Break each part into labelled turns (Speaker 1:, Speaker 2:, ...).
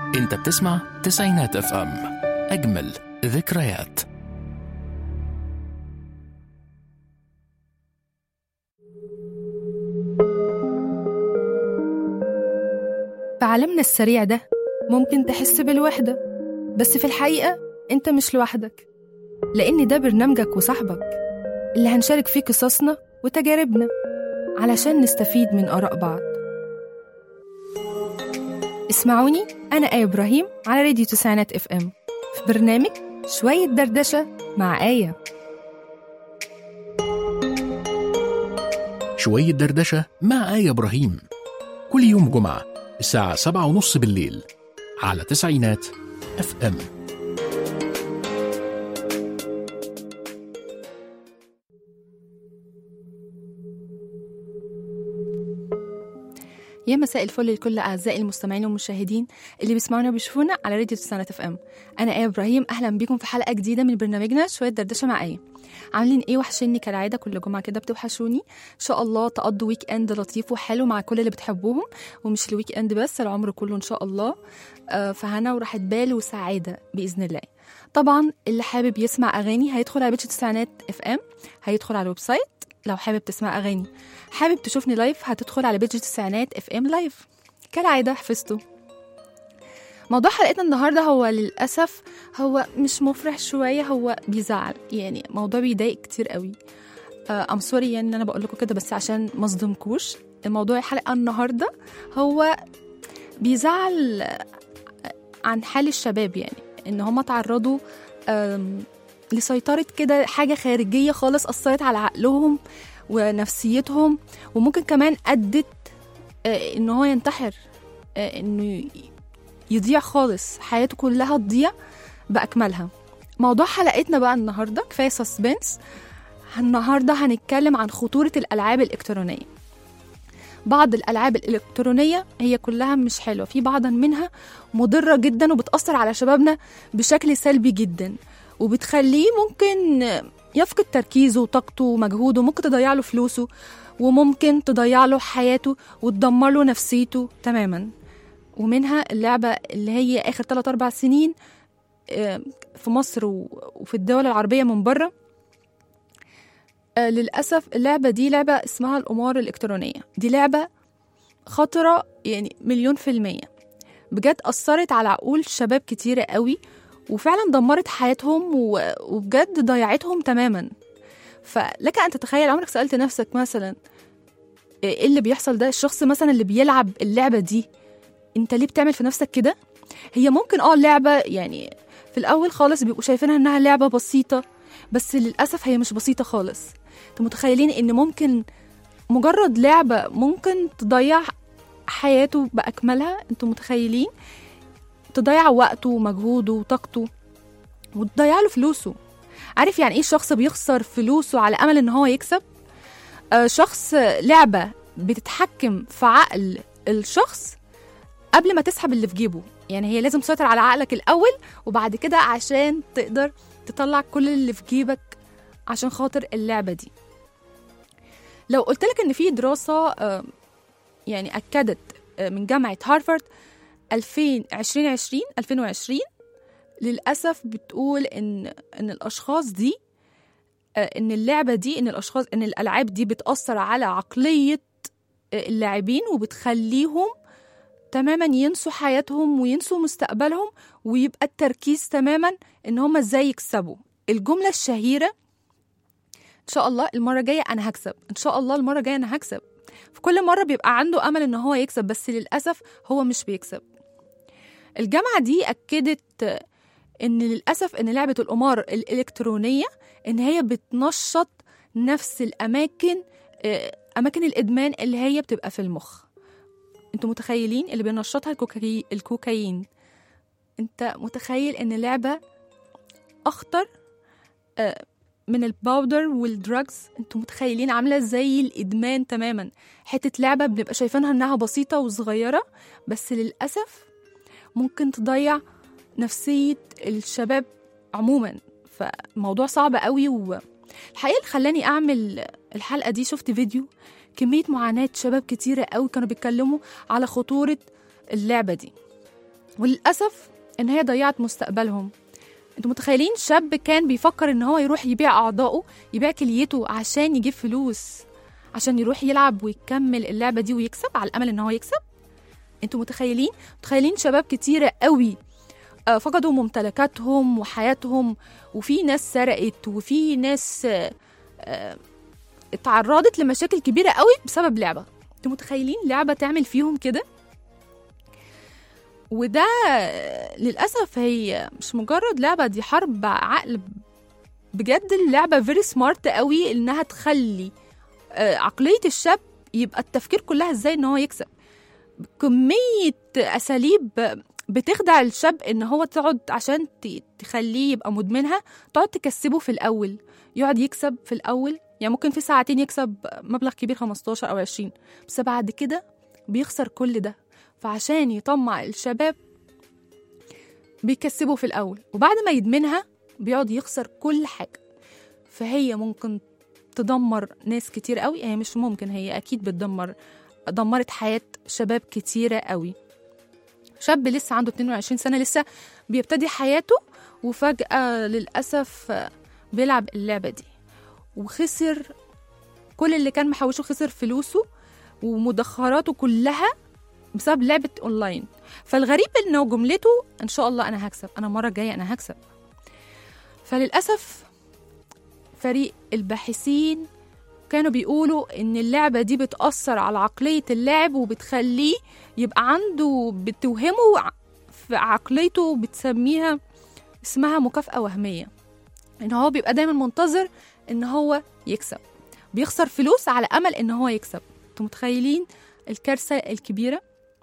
Speaker 1: انت بتسمع تسعينات اف ام اجمل ذكريات
Speaker 2: في عالمنا السريع ده ممكن تحس بالوحدة بس في الحقيقة أنت مش لوحدك لأن ده برنامجك وصاحبك اللي هنشارك فيه قصصنا وتجاربنا علشان نستفيد من آراء بعض اسمعوني أنا آية إبراهيم على راديو تسعينات اف ام في برنامج شوية دردشة مع آية
Speaker 1: شوية دردشة مع آية إبراهيم كل يوم جمعة الساعة سبعة ونص بالليل على تسعينات اف ام
Speaker 2: يا مساء الفل لكل اعزائي المستمعين والمشاهدين اللي بيسمعونا وبيشوفونا على راديو تسعينات اف ام انا ايه ابراهيم اهلا بيكم في حلقه جديده من برنامجنا شويه دردشه مع ايه عاملين ايه وحشني كالعاده كل جمعه كده بتوحشوني ان شاء الله تقضوا ويك اند لطيف وحلو مع كل اللي بتحبوهم ومش الويك اند بس العمر كله ان شاء الله آه، فهنا وراحه بال وسعاده باذن الله طبعا اللي حابب يسمع اغاني هيدخل على بيتش تسعينات اف ام هيدخل على الويب سايت لو حابب تسمع اغاني حابب تشوفني لايف هتدخل على بيج التسعينات اف ام لايف كالعاده حفظته موضوع حلقتنا النهارده هو للاسف هو مش مفرح شويه هو بيزعل يعني موضوع بيضايق كتير قوي ام سوري يعني ان انا بقول لكم كده بس عشان ما اصدمكوش الموضوع الحلقه النهارده هو بيزعل آه، عن حال الشباب يعني ان هم تعرضوا آم، لسيطرة كده حاجة خارجية خالص أثرت على عقلهم ونفسيتهم وممكن كمان أدت آه، إن هو ينتحر آه، إنه ي- يضيع خالص حياته كلها تضيع بأكملها موضوع حلقتنا بقى النهاردة كفاية سسبنس النهاردة هنتكلم عن خطورة الألعاب الإلكترونية بعض الألعاب الإلكترونية هي كلها مش حلوة في بعضا منها مضرة جدا وبتأثر على شبابنا بشكل سلبي جدا وبتخليه ممكن يفقد تركيزه وطاقته ومجهوده ممكن تضيع له فلوسه وممكن تضيع له حياته وتدمر له نفسيته تماما ومنها اللعبة اللي هي آخر 3 أربع سنين آه، في مصر و- وفي الدول العربية من بره آه، للأسف اللعبة دي لعبة اسمها القمار الإلكترونية دي لعبة خطرة يعني مليون في المية بجد أثرت على عقول شباب كتيرة قوي وفعلا دمرت حياتهم و- وبجد ضيعتهم تماما فلك أن تتخيل عمرك سألت نفسك مثلا ايه اللي بيحصل ده الشخص مثلا اللي بيلعب اللعبة دي انت ليه بتعمل في نفسك كده هي ممكن اه اللعبة يعني في الأول خالص بيبقوا شايفينها إنها لعبة بسيطة بس للأسف هي مش بسيطة خالص انتوا متخيلين إن ممكن مجرد لعبة ممكن تضيع حياته بأكملها انتوا متخيلين تضيع وقته ومجهوده وطاقته وتضيع له فلوسه عارف يعني ايه شخص بيخسر فلوسه على امل ان هو يكسب آه شخص لعبه بتتحكم في عقل الشخص قبل ما تسحب اللي في جيبه يعني هي لازم تسيطر على عقلك الاول وبعد كده عشان تقدر تطلع كل اللي في جيبك عشان خاطر اللعبه دي لو قلت لك ان في دراسه آه، يعني اكدت آه، من جامعه هارفارد 2020 2020 للاسف بتقول ان ان الاشخاص دي آه، ان اللعبه دي ان الاشخاص ان الالعاب دي بتاثر على عقليه آه، اللاعبين وبتخليهم تماما ينسوا حياتهم وينسوا مستقبلهم ويبقى التركيز تماما ان هم ازاي يكسبوا الجمله الشهيره ان شاء الله المره الجايه انا هكسب ان شاء الله المره الجايه انا هكسب في كل مره بيبقى عنده امل ان هو يكسب بس للاسف هو مش بيكسب الجامعه دي اكدت آه، ان للاسف ان لعبه القمار الالكترونيه ان هي بتنشط نفس الاماكن آه، اماكن الادمان اللي هي بتبقى في المخ انتوا متخيلين اللي بينشطها الكوكاي... الكوكايين انت متخيل ان لعبه اخطر آه، من الباودر والدراجز انتوا متخيلين عامله زي الادمان تماما حته لعبه بنبقى شايفينها انها بسيطه وصغيره بس للاسف ممكن تضيع نفسيه الشباب عموما فالموضوع صعب قوي والحقيقه اللي خلاني اعمل الحلقه دي شفت فيديو كميه معاناه شباب كتيره قوي كانوا بيتكلموا على خطوره اللعبه دي وللأسف إن هي ضيعت مستقبلهم انتوا متخيلين شاب كان بيفكر ان هو يروح يبيع اعضائه يبيع كليته عشان يجيب فلوس عشان يروح يلعب ويكمل اللعبه دي ويكسب على الامل ان هو يكسب انتوا متخيلين متخيلين شباب كتيره قوي آه، فقدوا ممتلكاتهم وحياتهم وفي ناس سرقت وفي ناس آه، آه، اتعرضت لمشاكل كبيره قوي بسبب لعبه انتوا متخيلين لعبه تعمل فيهم كده وده للأسف هي مش مجرد لعبة دي حرب عقل بجد اللعبة فيري سمارت قوي إنها تخلي آه، عقلية الشاب يبقى التفكير كلها إزاي إن هو يكسب كمية أساليب بتخدع الشاب إن هو تقعد عشان ت- تخليه يبقى مدمنها تقعد تكسبه في الأول يقعد يكسب في الأول يعني ممكن في ساعتين يكسب مبلغ كبير 15 أو 20 بس بعد كده بيخسر كل ده فعشان يطمع الشباب بيكسبوا في الأول وبعد ما يدمنها بيقعد يخسر كل حاجة فهي ممكن تدمر ناس كتير قوي هي مش ممكن هي أكيد بتدمر دمرت حياة شباب كتيرة قوي شاب لسه عنده 22 سنة لسه بيبتدي حياته وفجأة للأسف بيلعب اللعبة دي وخسر كل اللي كان محوشه خسر فلوسه ومدخراته كلها بسبب لعبة أونلاين فالغريب إنه جملته إن شاء الله أنا هكسب أنا المرة الجاية أنا هكسب فللأسف فريق الباحثين كانوا بيقولوا إن اللعبة دي بتأثر على عقلية اللاعب وبتخليه يبقى عنده بتوهمه ع- في عقليته بتسميها اسمها مكافأة وهمية إن هو بيبقى دايما منتظر إن هو يكسب بيخسر فلوس على أمل إن هو يكسب انتوا متخيلين الكارثة الكبيرة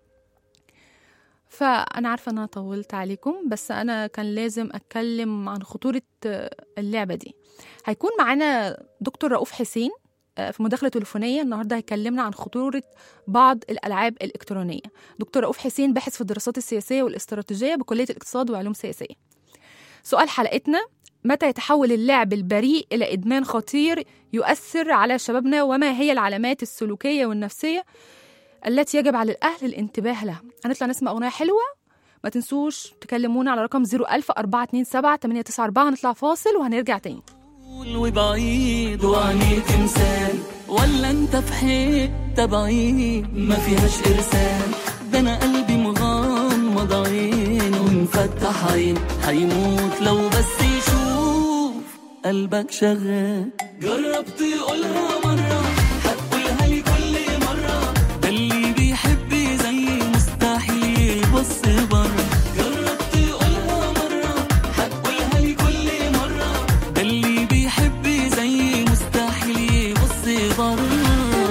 Speaker 2: فأنا عارفة أن أنا طولت عليكم بس أنا كان لازم أتكلم عن خطورة آه، اللعبة دي هيكون معانا دكتور رؤوف حسين آه، في مداخلة تليفونية النهاردة هيكلمنا عن خطورة بعض الألعاب الإلكترونية دكتور رؤوف حسين باحث في الدراسات السياسية والاستراتيجية بكلية الاقتصاد وعلوم سياسية سؤال حلقتنا متى يتحول اللعب البريء إلى إدمان خطير يؤثر على شبابنا وما هي العلامات السلوكية والنفسية التي يجب على الأهل الانتباه لها هنطلع نسمع أغنية حلوة ما تنسوش تكلمونا على رقم 01000 427 894 هنطلع فاصل وهنرجع تاني
Speaker 3: طول وبعيد وعينيه تمثال ولا انت في حته بعيد ما فيهاش ارسال ده انا قلبي مغمض عين ومفتح عين هيموت لو بس يشوف قلبك شغال جربت تقولها مرة هتقولها لي كل مرة ده اللي بيحب زي مستحيل يبص بره جربت تقولها مرة هتقولها لي كل مرة ده اللي بيحب زي مستحيل يبص بره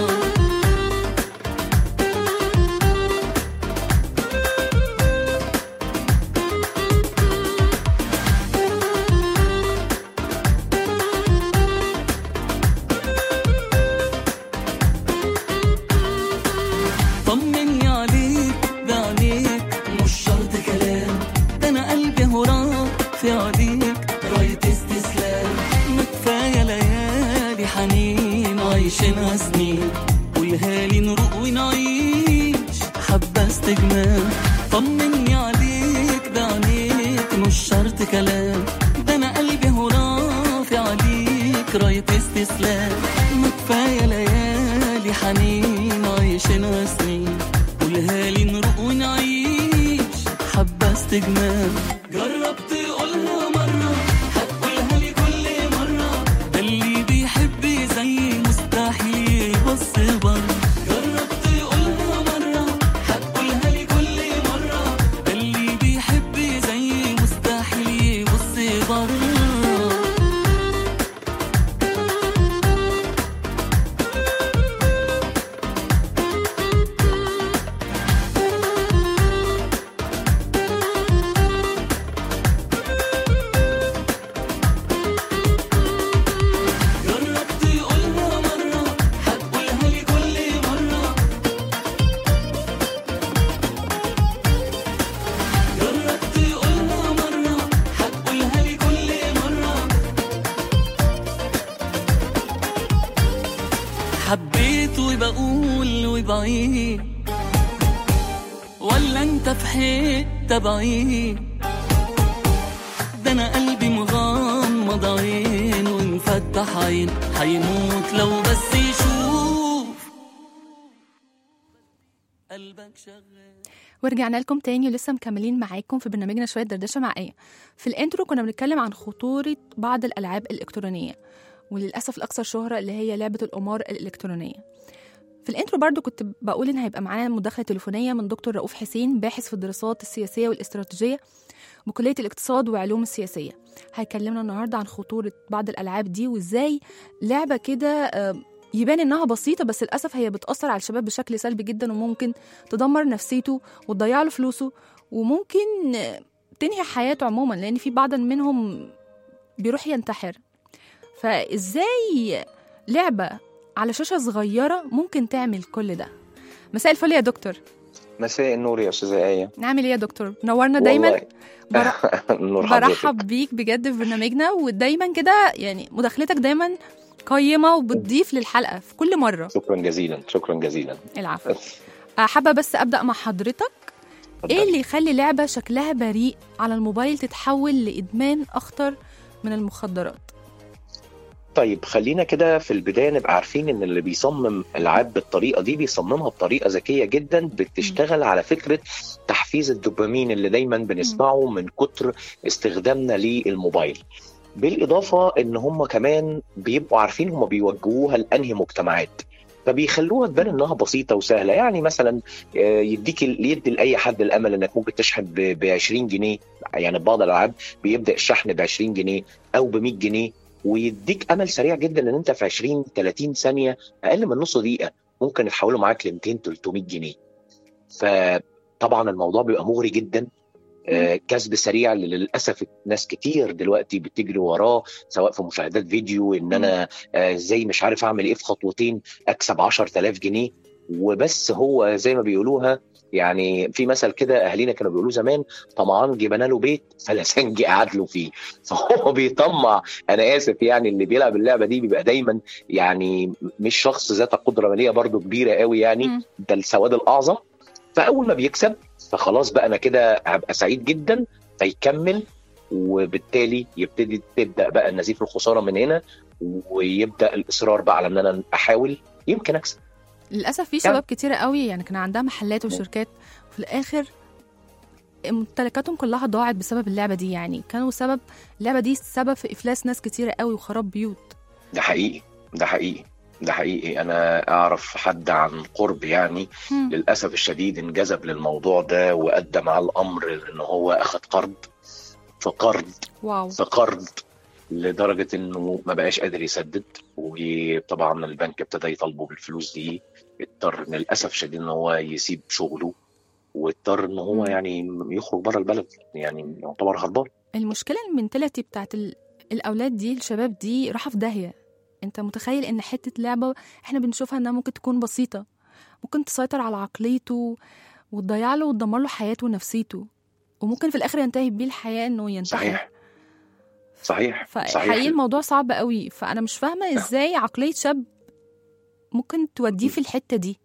Speaker 3: طمني عليك ده عليك مش شرط كلام ده انا قلبي هراك في عليك راية استسلام ما كفاية ليالي حنين عايشينها سنين قولها لي نروق ونعيش حبة استجمام طمني عليك ده عليك مش شرط كلام ده انا قلبي هرافي عليك راية استسلام ما كفاية ليالي حنين عايشينها سنين قولها لي نروق ونعيش حبة استجمام جربت تقولها مرة هتقولها لي كل مرة ده اللي بيحب زي مستحيل يبص بره جربت تقولها مرة هتقولها لي كل مرة ده اللي بيحب زي مستحيل يبص بره جربت تقولها مرة هتقولها لي كل مرة جربت تقولها مرة هتقولها لي كل مرة حبيت وبقول وبعيد ولا انت في حتة بعيد ده انا قلبي مغمض عين ومفتح عين هيموت لو بس يشوف قلبك شغال
Speaker 2: ورجعنا لكم تاني ولسه مكملين معاكم في برنامجنا شويه دردشه مع ايه في الانترو كنا بنتكلم عن خطوره بعض الالعاب الالكترونيه وللاسف الاكثر شهره اللي هي لعبه القمار الالكترونيه في الانترو برضو كنت بقول ان هيبقى معانا مداخله تليفونيه من دكتور رؤوف حسين باحث في الدراسات السياسيه والاستراتيجيه بكليه الاقتصاد وعلوم السياسيه هيكلمنا النهارده عن خطوره بعض الالعاب دي وازاي لعبه كده آه، يبان انها بسيطه بس للاسف هي بتاثر على الشباب بشكل سلبي جدا وممكن تدمر نفسيته وتضيع له فلوسه وممكن آه، تنهي حياته عموما لان في بعض منهم بيروح ينتحر فازاي لعبه على شاشه صغيره ممكن تعمل كل ده مساء الفل يا دكتور
Speaker 4: مساء النور يا استاذه ايه
Speaker 2: نعمل ايه يا دكتور نورنا دايما
Speaker 4: والله.
Speaker 2: بر-
Speaker 4: نور حضرتك
Speaker 2: برحب بيك بجد في برنامجنا ودايما كده يعني مداخلتك دايما قيمه وبتضيف للحلقه في كل مره
Speaker 4: شكرا جزيلا شكرا جزيلا
Speaker 2: العفو آه، حابه بس ابدا مع حضرتك ايه اللي يخلي لعبه شكلها بريء على الموبايل تتحول لادمان اخطر من المخدرات
Speaker 4: طيب خلينا كده في البدايه نبقى عارفين ان اللي بيصمم العاب بالطريقه دي بيصممها بطريقه ذكيه جدا بتشتغل على فكره تحفيز الدوبامين اللي دايما بنسمعه من كتر استخدامنا للموبايل بالاضافه ان هم كمان بيبقوا عارفين هم بيوجهوها لانهي مجتمعات فبيخلوها تبان انها بسيطه وسهله يعني مثلا آه، يديك يدي لاي حد الامل انك ممكن تشحن ب 20 جنيه يعني بعض الالعاب بيبدا الشحن ب 20 جنيه او ب 100 جنيه ويديك امل سريع جدا ان انت في 20 30 ثانيه اقل من نص دقيقه ممكن يتحولوا معاك ل 200 300 جنيه فطبعا الموضوع بيبقى مغري جدا آه، كسب سريع اللي للاسف ناس كتير دلوقتي بتجري وراه سواء في مشاهدات فيديو ان انا آه، ازاي مش عارف اعمل ايه في خطوتين اكسب 10000 جنيه وبس هو زي ما بيقولوها يعني في مثل كده اهالينا كانوا بيقولوه زمان طمعان جبنا له بيت فلسنجي قعد له فيه فهو بيطمع انا اسف يعني اللي بيلعب اللعبه دي بيبقى دايما يعني مش شخص ذات قدره ماليه برضو كبيره قوي يعني
Speaker 2: مم.
Speaker 4: ده السواد الاعظم فاول ما بيكسب فخلاص بقى انا كده هبقى سعيد جدا فيكمل وبالتالي يبتدي تبدا بقى نزيف الخساره من هنا ويبدا الاصرار بقى على ان انا احاول يمكن اكسب
Speaker 2: للاسف في شباب كتيره قوي يعني كان عندها محلات وشركات وفي الاخر ممتلكاتهم كلها ضاعت بسبب اللعبه دي يعني كانوا سبب اللعبه دي سبب في افلاس ناس كتيره قوي وخراب بيوت
Speaker 4: ده حقيقي ده حقيقي ده حقيقي انا اعرف حد عن قرب يعني
Speaker 2: مم.
Speaker 4: للاسف الشديد انجذب للموضوع ده وادى معاه الامر ان هو اخذ قرض فقرض
Speaker 2: واو
Speaker 4: فقرض لدرجه انه ما بقاش قادر يسدد وطبعا البنك ابتدى يطالبه بالفلوس دي اضطر للاسف شديد ان هو يسيب شغله واضطر ان هو
Speaker 2: مم.
Speaker 4: يعني يخرج بره البلد يعني يعتبر هربان
Speaker 2: المشكله المنتاليتي بتاعت ال... الاولاد دي الشباب دي راحه في داهيه انت متخيل ان حته لعبه احنا بنشوفها انها ممكن تكون بسيطه ممكن تسيطر على عقليته وتضيع له وتدمر له حياته ونفسيته وممكن في الاخر ينتهي بيه الحياه انه ينتحر
Speaker 4: صحيح صحيح
Speaker 2: فحقيقي
Speaker 4: صحيح
Speaker 2: الموضوع صعب قوي فانا مش فاهمه ازاي عقليه شاب ممكن توديه في الحته دي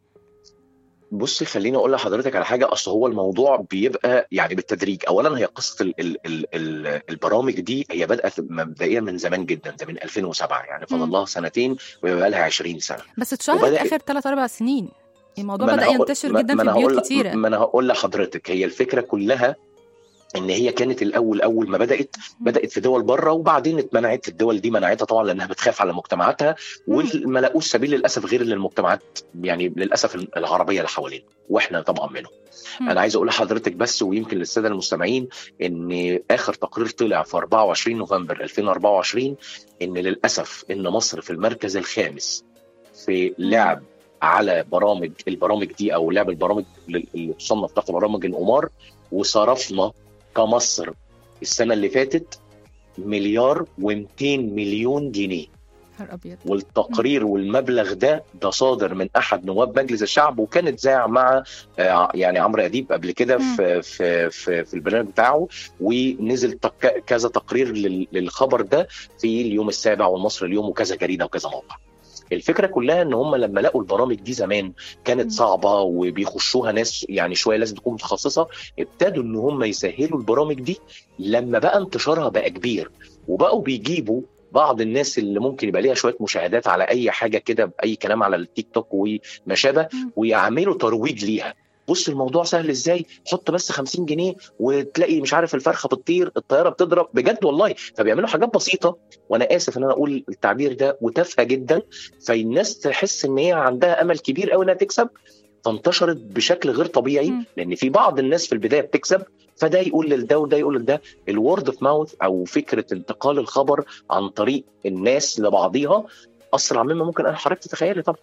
Speaker 4: بصي خليني اقول لحضرتك على حاجه اصل هو الموضوع بيبقى يعني بالتدريج اولا هي قصه ال ال ال ال البرامج دي هي بدات مبدئيا من زمان جدا ده من 2007 يعني فاضل
Speaker 2: مم.
Speaker 4: لها سنتين ويبقى لها 20 سنه
Speaker 2: بس اتشهرت
Speaker 4: وبدأ-
Speaker 2: اخر 3 4 سنين الموضوع
Speaker 4: ما أنا
Speaker 2: بدا
Speaker 4: هقول-
Speaker 2: ينتشر
Speaker 4: ما-
Speaker 2: جدا
Speaker 4: ما
Speaker 2: في
Speaker 4: أنا
Speaker 2: بيوت
Speaker 4: هقول-
Speaker 2: كتيره
Speaker 4: ما انا هقول لحضرتك هي الفكره كلها ان هي كانت الاول اول ما بدات بدات في دول بره وبعدين اتمنعت الدول دي منعتها طبعا لانها بتخاف على مجتمعاتها وما لاقوش سبيل للاسف غير للمجتمعات يعني للاسف العربيه اللي حوالينا واحنا طبعا منهم
Speaker 2: مم.
Speaker 4: انا عايز اقول لحضرتك بس ويمكن للساده المستمعين ان اخر تقرير طلع في 24 نوفمبر 2024 ان للاسف ان مصر في المركز الخامس في لعب على برامج البرامج دي او لعب البرامج اللي تصنف تحت برامج القمار وصرفنا كمصر السنه اللي فاتت مليار و200 مليون جنيه
Speaker 2: نهار ابيض
Speaker 4: والتقرير والمبلغ ده ده صادر من احد نواب مجلس الشعب وكانت ذاع مع آه، يعني عمرو اديب قبل كده
Speaker 2: مم.
Speaker 4: في في في, في البرنامج بتاعه ونزل تك- كذا تقرير لل- للخبر ده في اليوم السابع والمصري اليوم وكذا جريده وكذا موقع الفكره كلها ان هم لما لقوا البرامج دي زمان
Speaker 2: مم.
Speaker 4: كانت صعبه وبيخشوها ناس يعني شويه لازم تكون متخصصه ابتدوا ان هم يسهلوا البرامج دي لما بقى انتشارها بقى كبير وبقوا بيجيبوا بعض الناس اللي ممكن يبقى ليها شويه مشاهدات على اي حاجه كده باي كلام على التيك توك وما شابه
Speaker 2: مم.
Speaker 4: ويعملوا ترويج ليها بص الموضوع سهل ازاي حط بس 50 جنيه وتلاقي مش عارف الفرخه بتطير الطياره بتضرب بجد والله فبيعملوا حاجات بسيطه وانا اسف ان انا اقول التعبير ده وتافهه جدا فالناس تحس ان هي عندها امل كبير قوي انها تكسب فانتشرت بشكل غير طبيعي
Speaker 2: مم.
Speaker 4: لان في بعض الناس في البدايه بتكسب فده يقول لده وده يقول لده الورد اوف ماوث او فكره انتقال الخبر عن طريق الناس لبعضيها اسرع مما ممكن انا حضرتك تتخيلي طبعا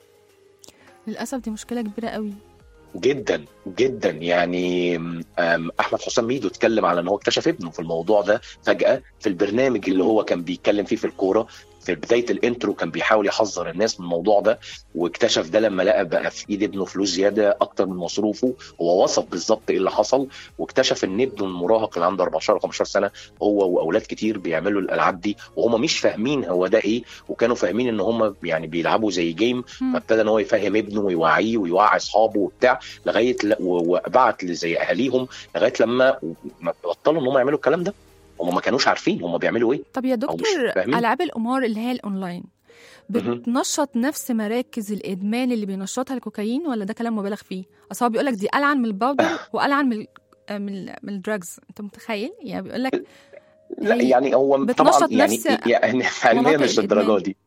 Speaker 2: للاسف دي مشكله كبيره قوي
Speaker 4: جدا جدا يعني أم، احمد حسام ميدو اتكلم على ان هو اكتشف ابنه في الموضوع ده فجاه في البرنامج اللي هو كان بيتكلم فيه في الكوره في بدايه الانترو كان بيحاول يحذر الناس من الموضوع ده واكتشف ده لما لقى بقى في ايد ابنه فلوس زياده اكتر من مصروفه هو وصف بالظبط ايه اللي حصل واكتشف ان ابنه المراهق اللي عنده 14 او 15 سنه هو واولاد كتير بيعملوا الالعاب دي وهم مش فاهمين هو ده ايه وكانوا فاهمين ان هم يعني بيلعبوا زي جيم
Speaker 2: مم.
Speaker 4: فابتدى ان هو يفهم ابنه ويوعيه ويوعي اصحابه وبتاع لغايه ل... و- وبعت زي اهاليهم لغايه لما ما بطلوا ان هم يعملوا الكلام ده هم ما كانوش عارفين هم بيعملوا ايه
Speaker 2: طب يا
Speaker 4: مش
Speaker 2: دكتور
Speaker 4: فاهمين.
Speaker 2: العاب القمار اللي هي الاونلاين
Speaker 4: مهم.
Speaker 2: بتنشط نفس مراكز الادمان اللي بينشطها الكوكايين ولا ده كلام مبالغ فيه اصل هو بيقول لك دي العن من الباودر والعن من ال- آه، من ال- من الدراجز انت متخيل يعني بيقول لك
Speaker 4: لا
Speaker 2: هي
Speaker 4: يعني هو طبعا
Speaker 2: بتنشط
Speaker 4: يعني
Speaker 2: نفس
Speaker 4: يعني علميا
Speaker 2: مناطق
Speaker 4: مش للدرجه
Speaker 2: الإدمان.
Speaker 4: دي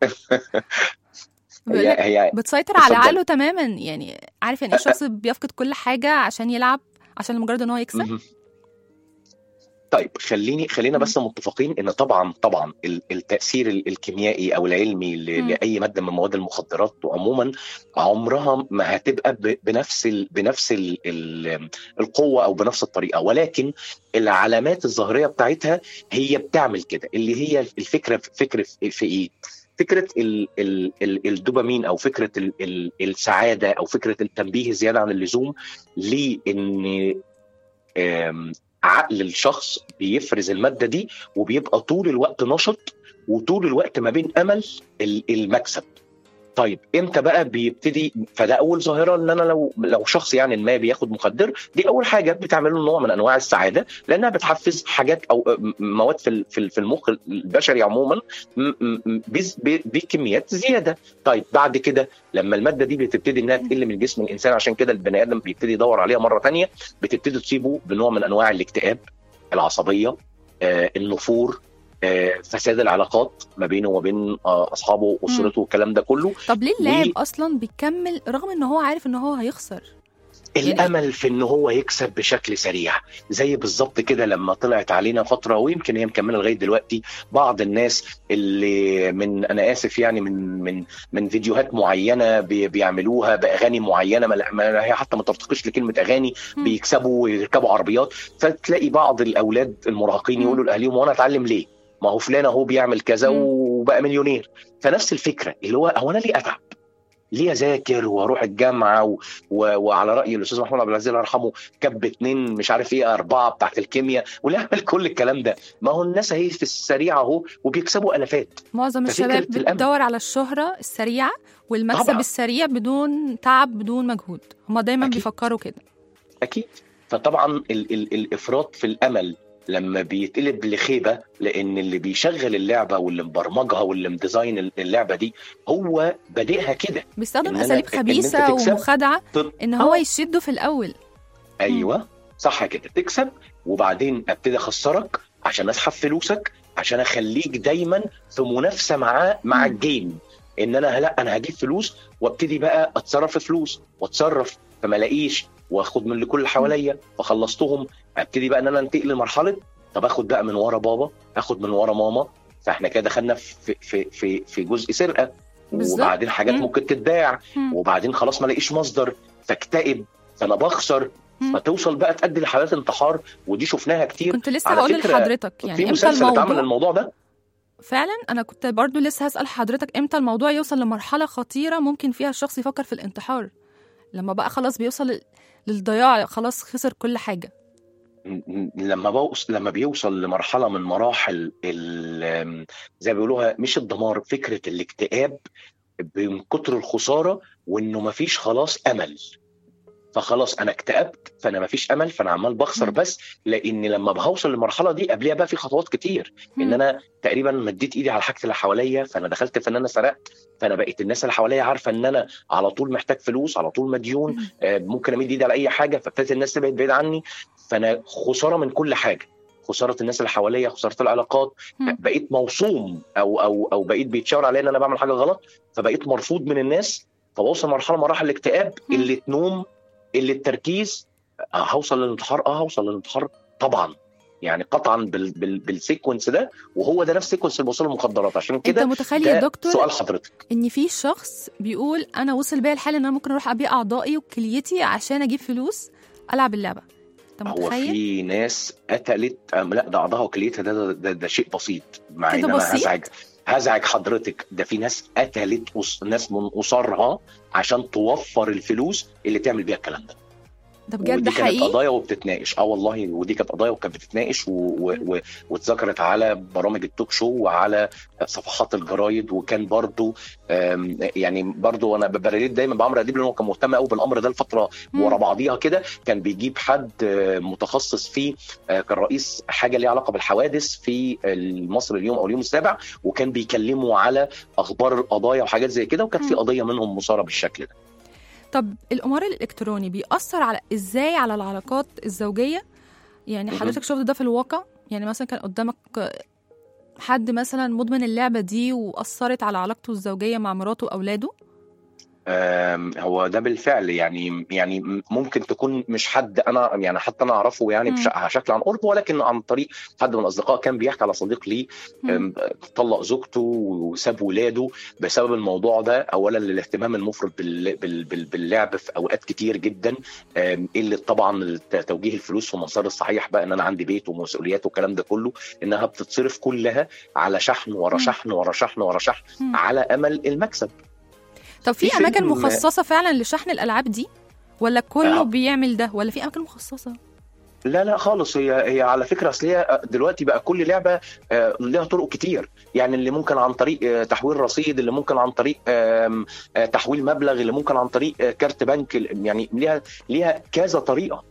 Speaker 2: بيقول
Speaker 4: هي
Speaker 2: لك
Speaker 4: هي
Speaker 2: بتسيطر على
Speaker 4: اتفضل.
Speaker 2: عقله تماما يعني عارف يعني ايه الشخص بيفقد كل حاجه عشان يلعب عشان لمجرد ان هو يكسب
Speaker 4: مهم. طيب خليني خلينا بس متفقين ان طبعا طبعا ال- التاثير ال- الكيميائي او العلمي ل-
Speaker 2: مم.
Speaker 4: لاي ماده من مواد المخدرات عموما عمرها ما هتبقى ب- بنفس ال بنفس ال ال القوه او بنفس الطريقه ولكن العلامات الظاهريه بتاعتها هي بتعمل كده اللي هي الفكره فكره في ايه؟ فكره ال ال ال الدوبامين او فكره ال ال السعاده او فكره التنبيه زياده عن اللزوم لان آم، عقل الشخص بيفرز الماده دي وبيبقى طول الوقت نشط وطول الوقت ما بين امل ال- المكسب طيب امتى بقى بيبتدي فده اول ظاهره ان انا لو لو شخص يعني ما بياخد مخدر دي اول حاجه بتعمل له نوع من انواع السعاده لانها بتحفز حاجات او م- مواد في ال- في ال- في المخ البشري عموما م- م- بز- ب- بكميات زياده طيب بعد كده لما الماده دي بتبتدي انها تقل من جسم الانسان عشان كده البني ادم بيبتدي يدور عليها مره تانية بتبتدي تصيبه بنوع من انواع الاكتئاب العصبيه آه، النفور آه، فساد العلاقات ما بينه وبين آه، اصحابه واسرته والكلام ده كله
Speaker 2: طب ليه اللاعب اصلا بيكمل رغم ان هو عارف ان هو هيخسر يعني-
Speaker 4: الامل في ان هو يكسب بشكل سريع زي بالظبط كده لما طلعت علينا فتره ويمكن هي مكمله لغايه دلوقتي بعض الناس اللي من انا اسف يعني من من من فيديوهات معينه بي- بيعملوها باغاني معينه ما ما هي حتى ما ترتقيش لكلمه اغاني
Speaker 2: مم.
Speaker 4: بيكسبوا ويركبوا عربيات فتلاقي بعض الاولاد المراهقين
Speaker 2: مم.
Speaker 4: يقولوا لاهاليهم وانا اتعلم ليه؟ ما هو فلان اهو بيعمل كذا
Speaker 2: مم.
Speaker 4: وبقى مليونير فنفس الفكره اللي هو هو انا ليه اتعب؟ ليه اذاكر واروح الجامعه و... و... وعلى راي الاستاذ محمود عبد العزيز الله يرحمه كب اتنين مش عارف ايه اربعه بتاعت الكيمياء وليه اعمل كل الكلام ده؟ ما هو الناس اهي في السريع اهو وبيكسبوا الافات
Speaker 2: معظم
Speaker 4: ففكرة
Speaker 2: الشباب
Speaker 4: الأمل.
Speaker 2: بتدور على الشهرة السريعة والمكسب
Speaker 4: طبعاً.
Speaker 2: السريع بدون تعب بدون مجهود هما دايما
Speaker 4: أكيد.
Speaker 2: بيفكروا كده
Speaker 4: اكيد فطبعا ال... ال... الافراط في الامل لما بيتقلب لخيبه لان اللي بيشغل اللعبه واللي مبرمجها واللي مديزاين اللعبه دي هو بادئها كده
Speaker 2: بيستخدم
Speaker 4: إن أنا-
Speaker 2: اساليب
Speaker 4: إن أنت
Speaker 2: خبيثة
Speaker 4: تكسب.
Speaker 2: ومخادعة
Speaker 4: طب-
Speaker 2: ان هو
Speaker 4: آه.
Speaker 2: يشده في الاول
Speaker 4: ايوه صح كده تكسب وبعدين ابتدي اخسرك عشان اسحب فلوسك عشان اخليك دايما في منافسه مع مع
Speaker 2: مم.
Speaker 4: الجيم ان انا لا انا هجيب فلوس وابتدي بقى اتصرف في فلوس واتصرف فما الاقيش واخد من اللي كل اللي حواليا فخلصتهم ابتدي بقى ان انا انتقل لمرحله طب اخد بقى من ورا بابا اخد من ورا ماما فاحنا كده دخلنا في في في في جزء سرقه
Speaker 2: بالظبط.
Speaker 4: وبعدين حاجات
Speaker 2: مم.
Speaker 4: ممكن تتباع
Speaker 2: مم.
Speaker 4: وبعدين خلاص ما الاقيش مصدر فاكتئب فانا بخسر
Speaker 2: مم.
Speaker 4: فتوصل بقى تؤدي لحالات انتحار ودي شفناها كتير
Speaker 2: كنت لسه
Speaker 4: على
Speaker 2: هقول
Speaker 4: فكرة
Speaker 2: لحضرتك يعني
Speaker 4: في
Speaker 2: امتى
Speaker 4: مسلسل اتعمل
Speaker 2: الموضوع
Speaker 4: الموضوع ده
Speaker 2: فعلا انا كنت برضو لسه هسال حضرتك امتى الموضوع يوصل لمرحله خطيره ممكن فيها الشخص يفكر في الانتحار لما بقى خلاص بيوصل لل- للضياع خلاص خسر كل حاجه
Speaker 4: م- م- لما بوص لما بيوصل لمرحله من مراحل ال- زي ما بيقولوها مش الدمار فكره الاكتئاب من كتر الخساره وانه مفيش خلاص امل فخلاص انا اكتئبت فانا مفيش امل فانا عمال بخسر
Speaker 2: مم.
Speaker 4: بس لان لما بوصل للمرحله دي قبلها بقى في خطوات كتير ان
Speaker 2: مم.
Speaker 4: انا تقريبا مديت ايدي على حاجه اللي حواليا فانا دخلت في ان انا سرقت فانا بقيت الناس اللي حواليا عارفه ان انا على طول محتاج فلوس على طول مديون
Speaker 2: مم.
Speaker 4: آه، ممكن امد ايدي على اي حاجه فابتدت الناس تبعد بعيد عني فانا خساره من كل حاجه خساره الناس اللي حواليا خساره العلاقات
Speaker 2: مم.
Speaker 4: بقيت موصوم او او او بقيت بيتشاور عليا ان انا بعمل حاجه غلط فبقيت مرفوض من الناس فبوصل مرحله مراحل الاكتئاب
Speaker 2: مم.
Speaker 4: اللي نوم اللي التركيز آه، هوصل للانتحار اه هوصل للانتحار طبعا يعني قطعا بال بال بالسيكونس ده وهو ده نفس السيكونس اللي بوصل المخدرات عشان
Speaker 2: انت
Speaker 4: كده
Speaker 2: متخيل يا
Speaker 4: ده
Speaker 2: دكتور
Speaker 4: سؤال حضرتك
Speaker 2: ان في شخص بيقول انا وصل بيا الحال ان انا ممكن اروح ابيع اعضائي وكليتي عشان اجيب فلوس العب اللعبه انت
Speaker 4: هو
Speaker 2: متخيل
Speaker 4: في ناس قتلت أم لا ده اعضائها وكليتها ده ده, ده, ده شيء بسيط مع
Speaker 2: كده
Speaker 4: ان انا
Speaker 2: بسيط؟
Speaker 4: هزعج هزعج حضرتك ده في ناس قتلت أس... ناس من اسرها عشان توفر الفلوس اللي تعمل بيها الكلام ده
Speaker 2: ده بجد
Speaker 4: ودي كانت
Speaker 2: حقيقي
Speaker 4: قضايا وبتتناقش اه والله ودي كانت قضايا وكانت بتتناقش و... و... و... واتذكرت على برامج التوك شو وعلى صفحات الجرايد وكان برضو آم، يعني برضو انا بريد دايما بعمرو اديب لانه كان مهتم قوي بالامر ده لفتره
Speaker 2: مم.
Speaker 4: ورا بعضيها كده كان بيجيب حد آه، متخصص فيه آه، كان رئيس حاجه ليها علاقه بالحوادث في مصر اليوم او اليوم السابع وكان بيكلموا على اخبار القضايا وحاجات زي كده وكانت في
Speaker 2: مم.
Speaker 4: قضيه منهم مثاره بالشكل ده
Speaker 2: طب القمار الالكتروني بيأثر على ازاي على العلاقات الزوجيه يعني
Speaker 4: مهم.
Speaker 2: حضرتك شفت ده في الواقع يعني مثلا كان قدامك حد مثلا مدمن اللعبه دي واثرت على علاقته الزوجيه مع مراته واولاده
Speaker 4: آم، هو ده بالفعل يعني يعني ممكن تكون مش حد انا يعني حتى انا اعرفه يعني
Speaker 2: مم.
Speaker 4: بش- شكل عن قرب ولكن عن طريق حد من الاصدقاء كان بيحكي على صديق ليه
Speaker 2: مم.
Speaker 4: آم، طلق زوجته وساب ولاده بسبب الموضوع ده اولا للاهتمام المفرط بال- بال- بال- باللعب في اوقات كتير جدا آم، قله طبعا الت- توجيه الفلوس في المسار الصحيح بقى ان انا عندي بيت ومسؤوليات والكلام ده كله انها بتتصرف كلها على شحن ورا
Speaker 2: مم.
Speaker 4: شحن ورا شحن ورا شحن
Speaker 2: مم.
Speaker 4: على امل المكسب
Speaker 2: طب في
Speaker 4: في
Speaker 2: اماكن
Speaker 4: فيلم-
Speaker 2: مخصصه فعلا لشحن الالعاب دي ولا كله
Speaker 4: آه.
Speaker 2: بيعمل ده ولا في اماكن مخصصه
Speaker 4: لا لا خالص هي هي على فكره اصل هي دلوقتي بقى كل لعبه آه، لها طرق كتير يعني اللي ممكن عن طريق آه، تحويل رصيد اللي ممكن عن طريق آم، آه، تحويل مبلغ اللي ممكن عن طريق آه، كارت بنك يعني ليها ليها كذا طريقه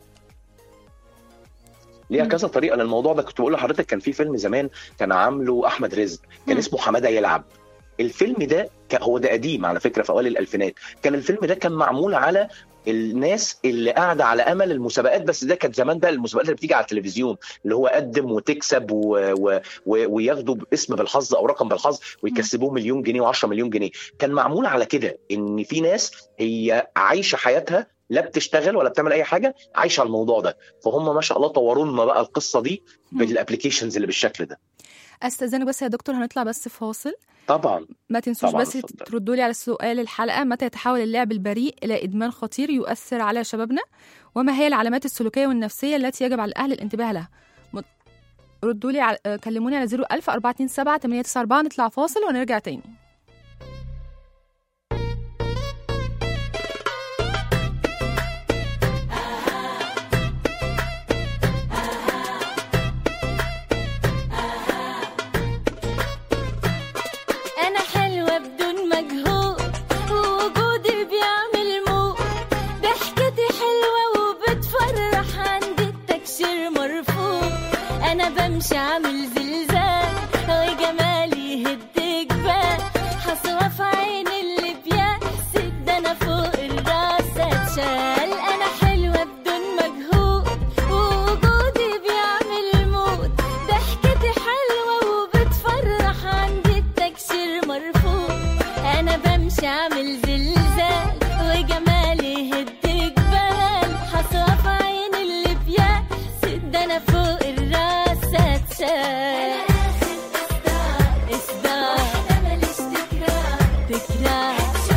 Speaker 4: ليها
Speaker 2: مم.
Speaker 4: كذا طريقه للموضوع ده كنت بقول لحضرتك كان في فيلم زمان كان عامله احمد رزق كان
Speaker 2: مم.
Speaker 4: اسمه حماده يلعب الفيلم ده ك- هو ده قديم على فكره في اوائل الالفينات كان الفيلم ده كان معمول على الناس اللي قاعده على امل المسابقات بس ده كانت زمان ده المسابقات اللي بتيجي على التلفزيون اللي هو قدم وتكسب و... و... و... وياخدوا اسم بالحظ او رقم بالحظ ويكسبوه مليون جنيه و10 مليون جنيه كان معمول على كده ان في ناس هي عايشه حياتها لا بتشتغل ولا بتعمل اي حاجه عايشه على الموضوع ده فهم ما شاء الله طوروا لنا بقى القصه دي
Speaker 2: مم.
Speaker 4: بالابلكيشنز اللي بالشكل ده
Speaker 2: استاذنك بس يا دكتور هنطلع بس فاصل
Speaker 4: طبعا
Speaker 2: ما تنسوش
Speaker 4: طبعاً،
Speaker 2: بس
Speaker 4: اتفضل.
Speaker 2: تردوا لي على سؤال الحلقه متى يتحول اللعب البريء الى ادمان خطير يؤثر على شبابنا وما هي العلامات السلوكيه والنفسيه التي يجب على الاهل الانتباه لها مت- ردوا لي على... آه، كلموني على 01000 427 894 نطلع فاصل ونرجع تاني
Speaker 5: أنا حلوة بدون مجهود ووجودي بيعمل موت ضحكتي حلوة وبتفرح عندي التكشير مرفوض أنا بمشي عامل زلزال وجمالي يهد جبال حصوة في عين اللي بيحسد ده أنا فوق الراس اتشال أنا حلوة بدون مجهود ووجودي بيعمل موت ضحكتي حلوة وبتفرح عندي التكشير مرفوض أنا بمشي عامل زلزال وجمالي يهد جبال حصوة في عين اللي بيحسد ده أنا فوق الراس اتشال إصدار تكرار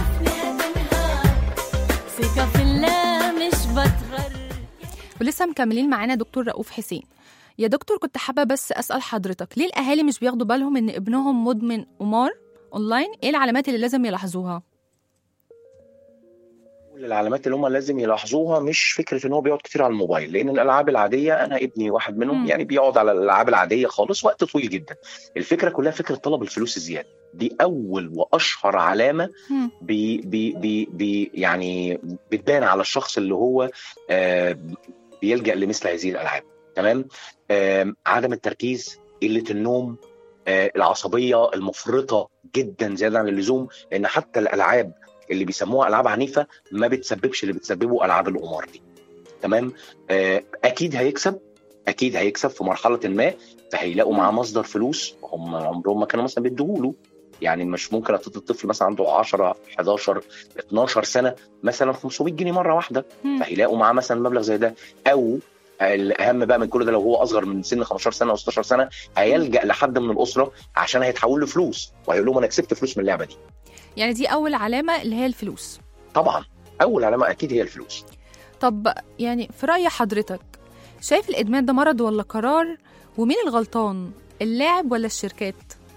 Speaker 5: ثقة في الله مش بتغر
Speaker 2: ولسه مكملين معانا دكتور رؤوف حسين يا دكتور كنت حابه بس اسال حضرتك ليه الاهالي مش بياخدوا بالهم ان ابنهم مدمن قمار اونلاين ايه العلامات اللي لازم يلاحظوها
Speaker 4: كل العلامات اللي هم لازم يلاحظوها مش فكره ان هو بيقعد كتير على الموبايل لان الالعاب العاديه انا ابني واحد منهم
Speaker 2: مم.
Speaker 4: يعني بيقعد على الالعاب العاديه خالص وقت طويل جدا الفكره كلها فكره طلب الفلوس الزياده دي اول واشهر علامه
Speaker 2: مم.
Speaker 4: بي بي بي بي يعني بتبان على الشخص اللي هو آه بيلجا لمثل هذه الالعاب تمام آه عدم التركيز قله النوم آه العصبيه المفرطه جدا زياده عن اللزوم لان حتى الالعاب اللي بيسموها العاب عنيفه ما بتسببش اللي بتسببه العاب القمار دي تمام آه اكيد هيكسب اكيد هيكسب في مرحله ما فهيلاقوا معاه مصدر فلوس هم عمرهم ما كانوا مثلا بيديهوله يعني مش ممكن اعطي الطفل مثلا عنده 10 11 12 سنه مثلا 500 جنيه مره واحده
Speaker 2: مم.
Speaker 4: فهيلاقوا معاه مثلا مبلغ زي ده او الاهم بقى من كل ده لو هو اصغر من سن 15 سنه او 16 سنه هيلجا لحد من الاسره عشان هيتحول له فلوس وهيقول لهم انا كسبت فلوس من اللعبه دي
Speaker 2: يعني دي اول علامه اللي هي الفلوس
Speaker 4: طبعا اول علامه اكيد هي الفلوس
Speaker 2: طب يعني في راي حضرتك شايف الادمان ده مرض ولا قرار ومين الغلطان اللاعب ولا الشركات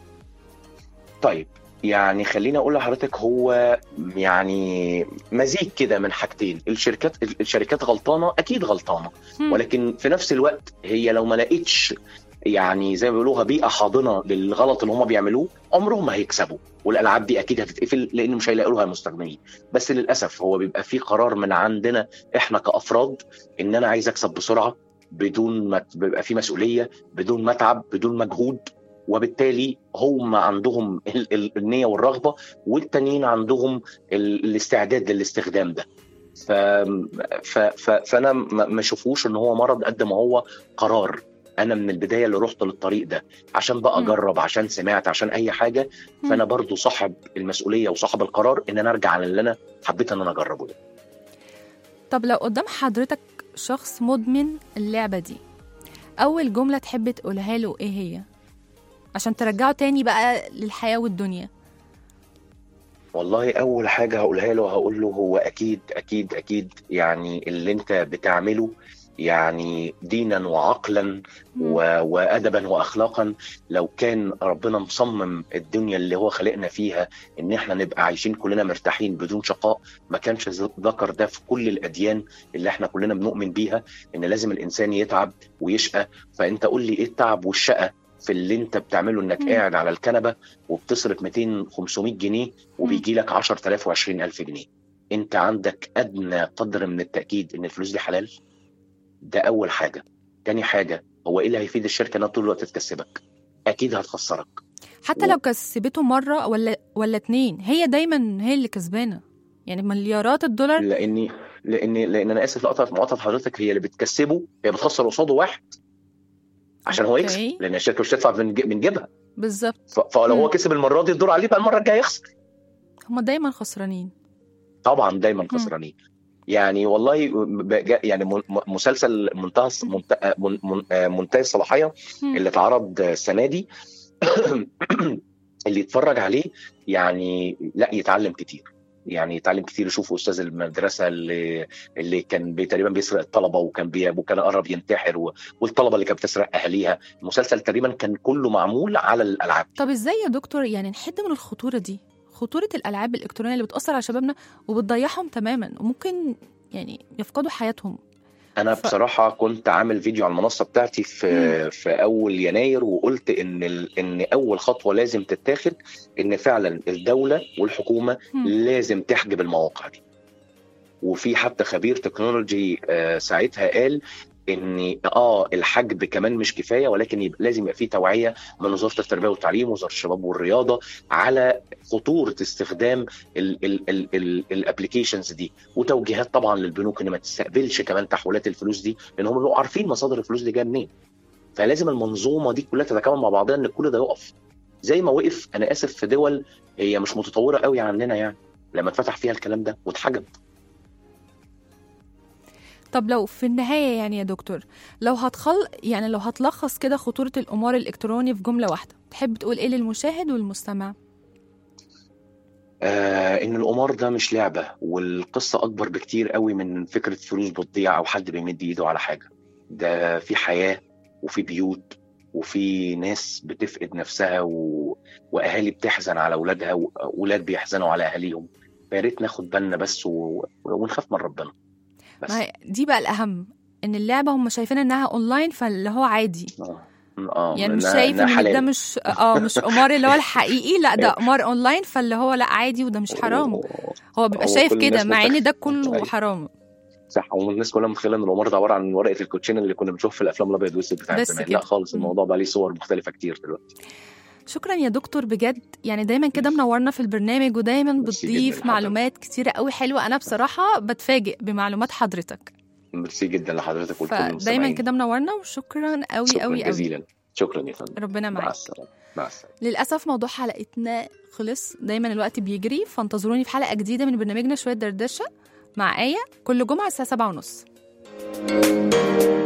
Speaker 4: طيب يعني خليني اقول لحضرتك هو يعني مزيج كده من حاجتين الشركات الشركات غلطانه اكيد غلطانه
Speaker 2: مم.
Speaker 4: ولكن في نفس الوقت هي لو ما لقيتش يعني زي ما بيقولوها بيئه حاضنه للغلط اللي هم بيعملوه عمرهم ما هيكسبوا والالعاب دي اكيد هتتقفل لان مش هيلاقوا لها مستخدمين بس للاسف هو بيبقى في قرار من عندنا احنا كافراد ان انا عايز اكسب بسرعه بدون ما بيبقى في مسؤوليه بدون ما اتعب بدون مجهود وبالتالي هم عندهم ال- ال- النيه والرغبه والتانيين عندهم ال- الاستعداد للاستخدام ده ف... ف... ف... فانا ما ما اشوفوش ان هو مرض قد ما هو قرار انا من البدايه اللي رحت للطريق ده عشان بقى
Speaker 2: مم.
Speaker 4: اجرب عشان سمعت عشان اي حاجه
Speaker 2: مم.
Speaker 4: فانا برضو صاحب المسؤوليه وصاحب القرار ان انا ارجع للي انا حبيت ان انا اجربه ده
Speaker 2: طب لو قدام حضرتك شخص مدمن اللعبه دي اول جمله تحب تقولها له ايه هي عشان ترجعه تاني بقى للحياه والدنيا
Speaker 4: والله اول حاجه هقولها له هقول له هو اكيد اكيد اكيد يعني اللي انت بتعمله يعني دينا وعقلا
Speaker 2: مم.
Speaker 4: و... وادبا واخلاقا لو كان ربنا مصمم الدنيا اللي هو خلقنا فيها ان احنا نبقى عايشين كلنا مرتاحين بدون شقاء ما كانش ز- ذكر ده في كل الاديان اللي احنا كلنا بنؤمن بيها ان لازم الانسان يتعب ويشقى فانت قول لي ايه التعب والشقى في اللي انت بتعمله انك
Speaker 2: مم.
Speaker 4: قاعد على الكنبه وبتصرف 200 500 جنيه وبيجي لك 10000 و20000 جنيه انت عندك ادنى قدر من التاكيد ان الفلوس دي حلال ده اول حاجه تاني حاجه هو ايه اللي هيفيد الشركه انها طول الوقت تكسبك اكيد هتخسرك
Speaker 2: حتى
Speaker 4: و-
Speaker 2: لو كسبته مره ولا ولا اتنين هي دايما هي اللي كسبانه يعني مليارات الدولار
Speaker 4: لاني لاني لان انا اسف لقطه مقاطعه حضرتك هي اللي بتكسبه هي بتخسر قصاده واحد عشان هو
Speaker 2: أوكي.
Speaker 4: يكسب لان الشركه مش تدفع من ج- من جيبها
Speaker 2: بالظبط
Speaker 4: ف- فلو
Speaker 2: مم.
Speaker 4: هو كسب المره دي الدور عليه بقى المره الجايه يخسر
Speaker 2: هما دايما خسرانين
Speaker 4: طبعا دايما خسرانين يعني والله ب- يعني م- م- مسلسل منتهى الص- منت- من- من- منتهي الصلاحيه
Speaker 2: مم.
Speaker 4: اللي اتعرض السنه دي اللي يتفرج عليه يعني لا يتعلم كتير يعني يتعلم كتير يشوف استاذ المدرسه اللي اللي كان بي تقريبا بيسرق الطلبه وكان بي وكان قرب ينتحر و- والطلبه اللي كانت بتسرق اهاليها المسلسل تقريبا كان كله معمول على الالعاب
Speaker 2: طب ازاي يا دكتور يعني نحد من الخطوره دي خطوره الالعاب الالكترونيه اللي بتاثر على شبابنا وبتضيعهم تماما وممكن يعني يفقدوا حياتهم
Speaker 4: انا
Speaker 2: ف-
Speaker 4: بصراحه كنت عامل فيديو على المنصه بتاعتي في في اول يناير وقلت ان ال- ان اول خطوه لازم تتاخد ان فعلا الدوله والحكومه
Speaker 2: مم.
Speaker 4: لازم تحجب المواقع دي وفي حتى خبير تكنولوجي آه، ساعتها قال ان اه الحجب كمان مش كفايه ولكن يبقى لازم يبقى في توعيه من وزاره التربيه والتعليم وزاره الشباب والرياضه على خطوره استخدام الابلكيشنز دي وتوجيهات طبعا للبنوك ان ما تستقبلش كمان تحويلات الفلوس دي لان هم بيبقوا عارفين مصادر الفلوس دي جايه منين فلازم المنظومه دي كلها تتكامل مع بعضها ان كل ده يقف زي ما وقف انا اسف في دول هي مش متطوره قوي عننا يعني لما اتفتح فيها الكلام ده واتحجب
Speaker 2: طب لو في النهايه يعني يا دكتور لو هتخل يعني لو هتلخص كده خطوره القمار الالكتروني في جمله واحده تحب تقول ايه للمشاهد والمستمع
Speaker 4: آه ان القمار ده مش لعبه والقصه اكبر بكتير قوي من فكره فلوس بتضيع او حد بيمد ايده على حاجه ده في حياه وفي بيوت وفي ناس بتفقد نفسها و... واهالي بتحزن على اولادها واولاد بيحزنوا على اهاليهم ف... يا ريت ناخد بالنا بس و... ونخاف من ربنا بس
Speaker 2: ما هي دي بقى الاهم ان اللعبه هم شايفين انها اونلاين فاللي هو عادي
Speaker 4: اه اه
Speaker 2: يعني مش
Speaker 4: إنها-
Speaker 2: شايف
Speaker 4: إنها
Speaker 2: ان ده
Speaker 4: حلال.
Speaker 2: مش اه مش قمار اللي هو الحقيقي لا ده قمار اونلاين فاللي هو لا عادي وده مش حرام هو بيبقى
Speaker 4: هو
Speaker 2: شايف
Speaker 4: كل
Speaker 2: كده
Speaker 4: الناس
Speaker 2: مع ان
Speaker 4: متخ-
Speaker 2: ده كله
Speaker 4: أيوة.
Speaker 2: حرام
Speaker 4: صح والناس كلها متخيله ان القمار ده عباره عن ورقه الكوتشينه اللي كنا بنشوفها في الافلام الابيض والاسود بتاعت
Speaker 2: بس
Speaker 4: زمان
Speaker 2: كده.
Speaker 4: لا خالص
Speaker 2: مم.
Speaker 4: الموضوع بقى ليه صور مختلفه كتير دلوقتي
Speaker 2: شكرا يا دكتور بجد يعني دايما كده منورنا في البرنامج ودايما
Speaker 4: ميرسي جداً
Speaker 2: بتضيف
Speaker 4: لحضرتك.
Speaker 2: معلومات كتيره قوي حلوه انا بصراحه بتفاجئ بمعلومات حضرتك
Speaker 4: ميرسي جدا لحضرتك ولكل
Speaker 2: فدايما
Speaker 4: المستمعين
Speaker 2: كده منورنا وشكرا قوي
Speaker 4: شكرا
Speaker 2: قوي قوي
Speaker 4: جزيلا شكرا يا فندم
Speaker 2: ربنا
Speaker 4: مع
Speaker 2: معاك
Speaker 4: السلامه مع السلامه
Speaker 2: للأسف موضوع حلقتنا خلص دايما الوقت بيجري فانتظروني في حلقة جديدة من برنامجنا شوية دردشة مع آية كل جمعة الساعة سبعة ونص